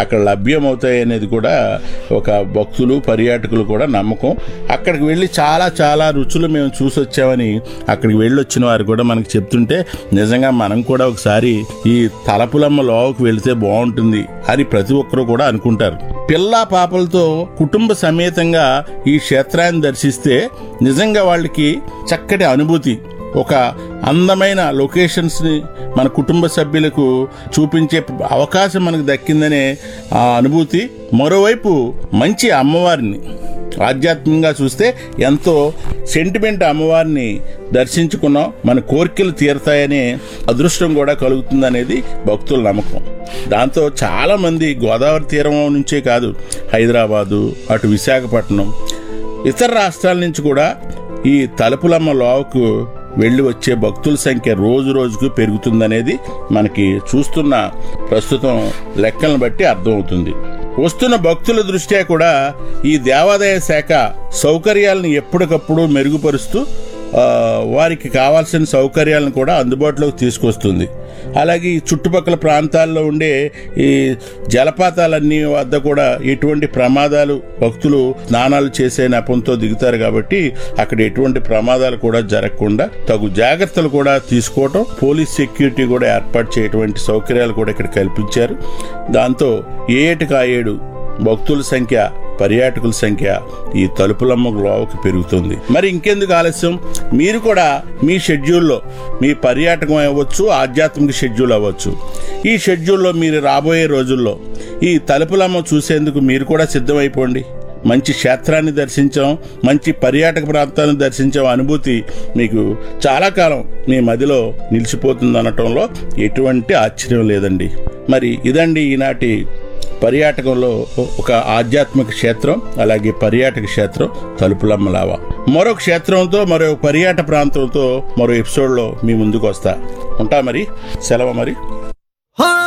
అక్కడ లభ్యమవుతాయి అనేది కూడా ఒక భక్తులు పర్యాటకులు కూడా నమ్మకం అక్కడికి వెళ్ళి చాలా చాలా రుచులు మేము చూసి వచ్చామని అక్కడికి వెళ్ళి వచ్చిన వారు కూడా మనకి చెప్తుంటే నిజంగా మనం కూడా ఒకసారి ఈ తలపులమ్మ లోవకు వెళితే బాగుంటుంది అని ప్రతి ఒక్కరూ కూడా అనుకుంటారు పిల్ల పాపలతో కుటుంబ సమేతంగా ఈ క్షేత్రాన్ని దర్శిస్తే నిజంగా వాళ్ళకి చక్కటి అనుభూతి ఒక అందమైన లొకేషన్స్ ని మన కుటుంబ సభ్యులకు చూపించే అవకాశం మనకు దక్కిందనే ఆ అనుభూతి మరోవైపు మంచి అమ్మవారిని ఆధ్యాత్మికంగా చూస్తే ఎంతో సెంటిమెంట్ అమ్మవారిని దర్శించుకున్నాం మన కోరికలు తీరతాయనే అదృష్టం కూడా కలుగుతుందనేది భక్తుల నమ్మకం దాంతో చాలా మంది గోదావరి తీరం నుంచే కాదు హైదరాబాదు అటు విశాఖపట్నం ఇతర రాష్ట్రాల నుంచి కూడా ఈ తలుపులమ్మ లోవకు వెళ్ళి వచ్చే భక్తుల సంఖ్య రోజు రోజుకు పెరుగుతుందనేది మనకి చూస్తున్న ప్రస్తుతం లెక్కలను బట్టి అర్థమవుతుంది వస్తున్న భక్తుల దృష్ట్యా కూడా ఈ దేవాదాయ శాఖ సౌకర్యాలను ఎప్పటికప్పుడు మెరుగుపరుస్తూ ఆ, వారికి కావాల్సిన సౌకర్యాలను కూడా అందుబాటులోకి తీసుకొస్తుంది అలాగే ఈ చుట్టుపక్కల ప్రాంతాల్లో ఉండే ఈ జలపాతాలన్నీ వద్ద కూడా ఎటువంటి ప్రమాదాలు భక్తులు స్నానాలు చేసే నెపంతో దిగుతారు కాబట్టి అక్కడ ఎటువంటి ప్రమాదాలు కూడా జరగకుండా తగు జాగ్రత్తలు కూడా తీసుకోవటం పోలీస్ సెక్యూరిటీ కూడా ఏర్పాటు చేయటువంటి సౌకర్యాలు కూడా ఇక్కడ కల్పించారు దాంతో ఏటికి ఆ ఏడు భక్తుల సంఖ్య పర్యాటకుల సంఖ్య ఈ తలుపులమ్మ లోవకి పెరుగుతుంది మరి ఇంకెందుకు ఆలస్యం మీరు కూడా మీ షెడ్యూల్లో మీ పర్యాటకం అవ్వచ్చు ఆధ్యాత్మిక షెడ్యూల్ అవ్వచ్చు ఈ షెడ్యూల్లో మీరు రాబోయే రోజుల్లో ఈ తలుపులమ్మ చూసేందుకు మీరు కూడా సిద్ధమైపోండి మంచి క్షేత్రాన్ని దర్శించాం మంచి పర్యాటక ప్రాంతాన్ని దర్శించాం అనుభూతి మీకు చాలా కాలం మీ మదిలో నిలిచిపోతుంది అనటంలో ఎటువంటి ఆశ్చర్యం లేదండి మరి ఇదండి ఈనాటి పర్యాటకంలో ఒక ఆధ్యాత్మిక క్షేత్రం అలాగే పర్యాటక క్షేత్రం తలుపులమ్మ లావా మరో క్షేత్రంతో మరో పర్యాటక ప్రాంతంతో మరో ఎపిసోడ్లో మీ ముందుకు వస్తా ఉంటా మరి సెలవు మరి